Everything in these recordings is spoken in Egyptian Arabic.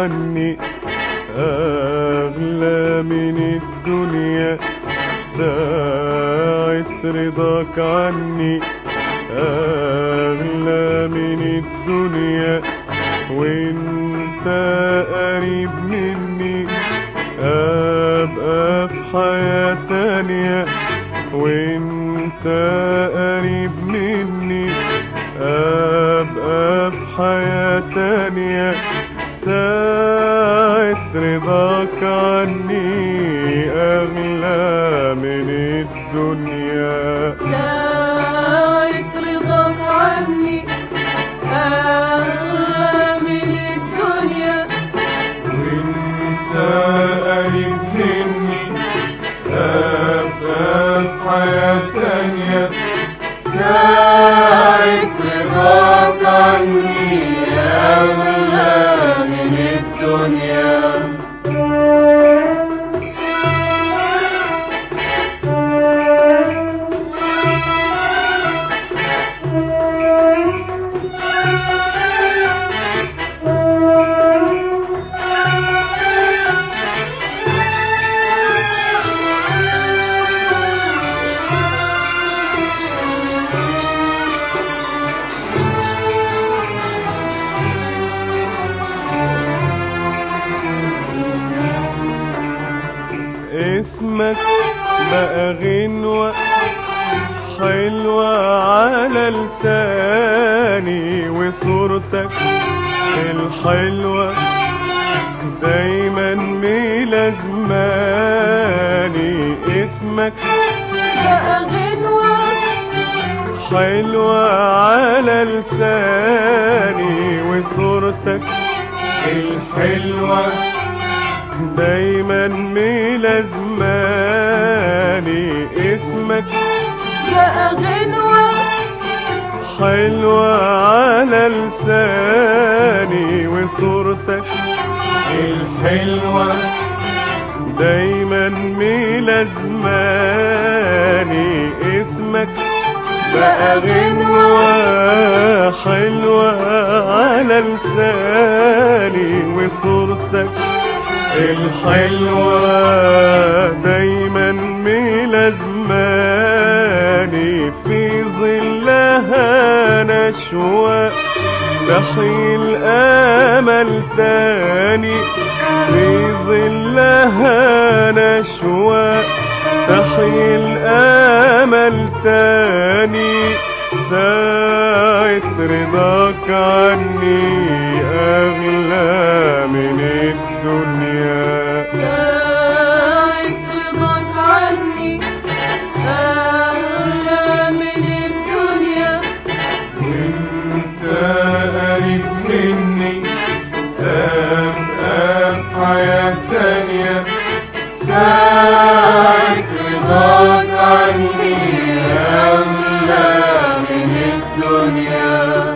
عني أغلى من الدنيا ساعة رضاك عني أغلى من الدنيا وانت قريب مني أبقى في حياة تانية وانت قريب مني أبقى في حياة تانية ساعة رضاك عني أغلى من الدنيا ساعة رضاك عني أغلى من الدنيا وانت قريب مني أبقى في حياة تانية ساعة رضاك عني أغلى من الدنيا اسمك بقى غنوة حلوة على لساني وصورتك الحلوة دايما ملازماني اسمك بقى غنوة حلوة على لساني وصورتك الحلوة دايما ملازماني اسمك بقى غنوة حلوة على لساني وصورتك الحلوة دايما ملازماني اسمك بقى غنوة حلوة على لساني وصورتك الحلوة دايما ملازماني في ظلها نشوى تحيل امل تاني في ظلها نشوى تحيل امل تاني ساعة رضاك عني أغلى من الدنيا ساعة رضاك عني أغلى من الدنيا وانت قريب مني أبقى في حياة تانية ساعة رضاك عني أغلى من الدنيا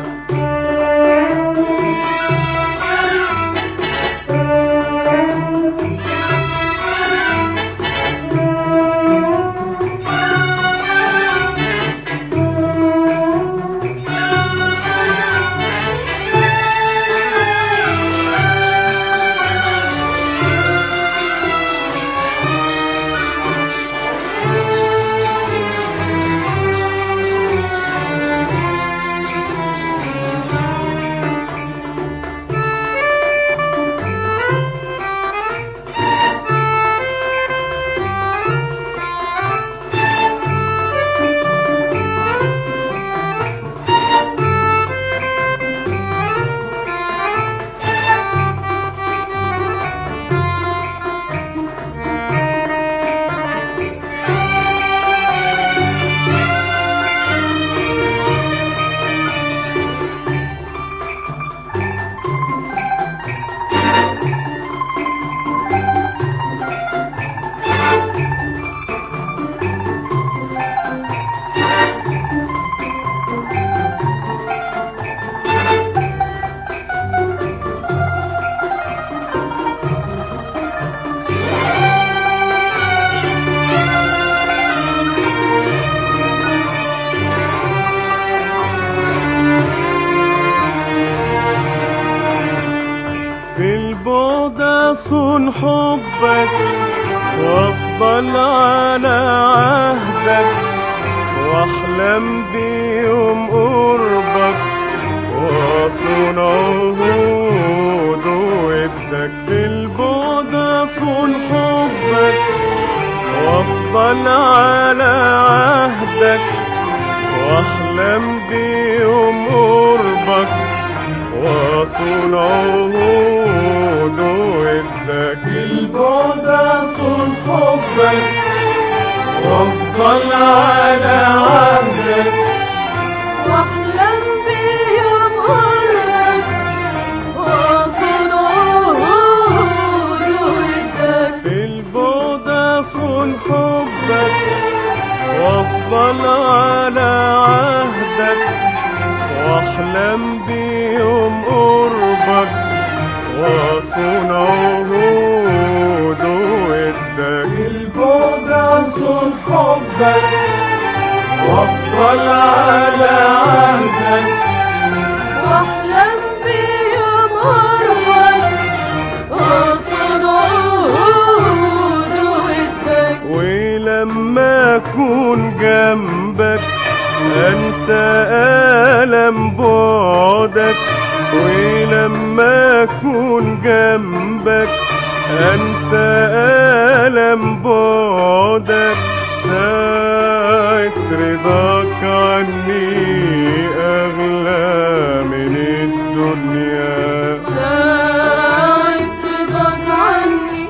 حبك وافضل على عهدك واحلم بيوم قربك واصون عهود ودك في البعد اصون حبك وافضل على عهدك واحلم بيوم قربك واصون عهود ودك البعد اصون حبك وافضل على عهدك واحلم بيوم قربك واصون عهود ودك في البعد اصون حبك وافضل على عهدك واحلم بيوم قربك واصون عهود ودك البعد اصون حبك وافضل على عهدك واحلم بيوم قربك واصون عهود ودك ولما اكون جنبك انسى الم بعدك ولما اكون جنبك انسى الم بعدك ساعة رضاك عني اغلى من الدنيا ساعة رضاك عني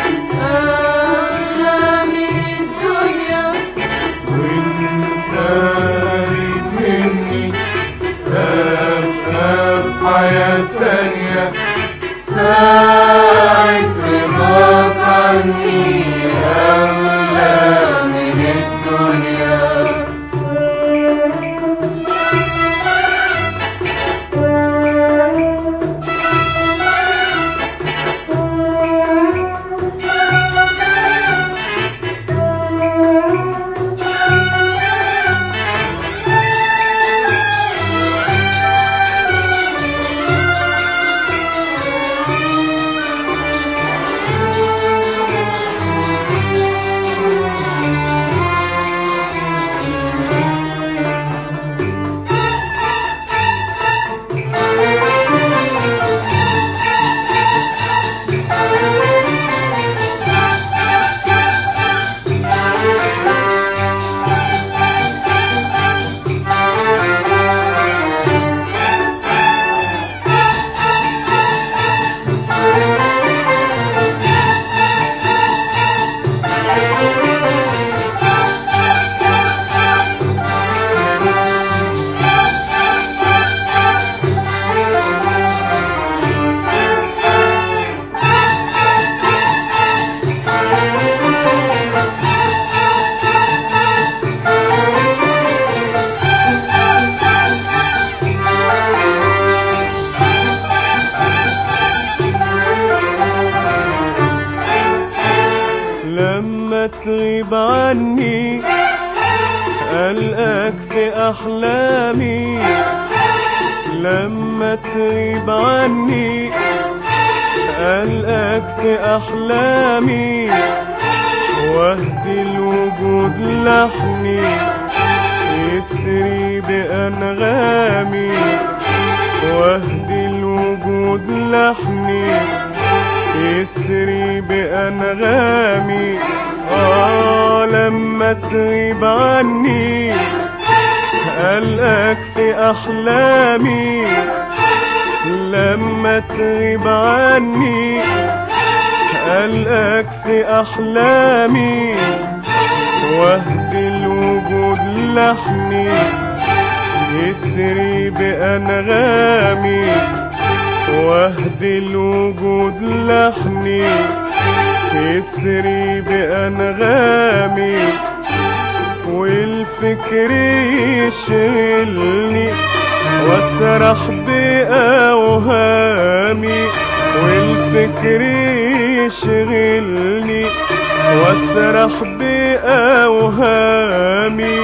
أغلى من الدنيا وانت قريب مني ابقى بحياة تانية ساعة رضاك عني أغلى من الدنيا لما تغيب عني ألقاك في أحلامي لما تغيب عني ألقاك في أحلامي واهدي الوجود لحني يسري بأنغامي واهدي الوجود لحني يسري بأنغامي آه لما تغيب عني ألقاك في أحلامي لما تغيب عني ألقاك في أحلامي واهدي الوجود لحني يسري بأنغامي واهدي الوجود لحني يسري بأنغامي والفكر يشغلني واسرح بأوهامي والفكر يشغلني واسرح بأوهامي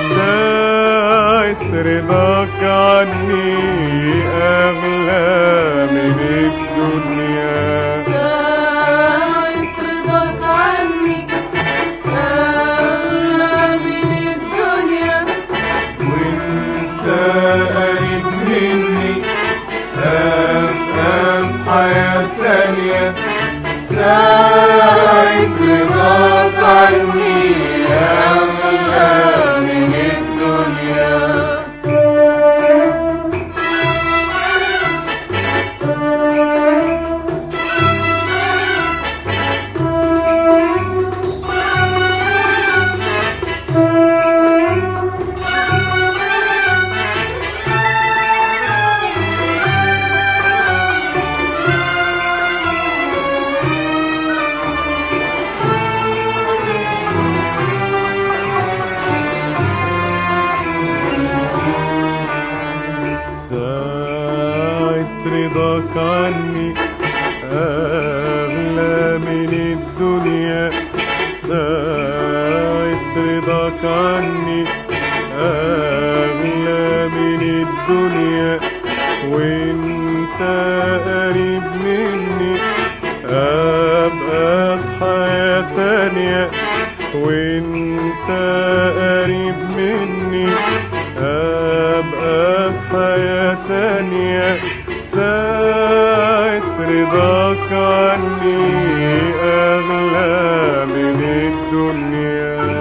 ساعة رضاك عني أغلى من الدنيا ساعة من الدنيا ساعة رضاك عني أغلى من الدنيا وانت قريب مني أبقى في حياة تانية وانت قريب مني أبقى في حياة تانية ساعة رضاك عني أغلى من الدنيا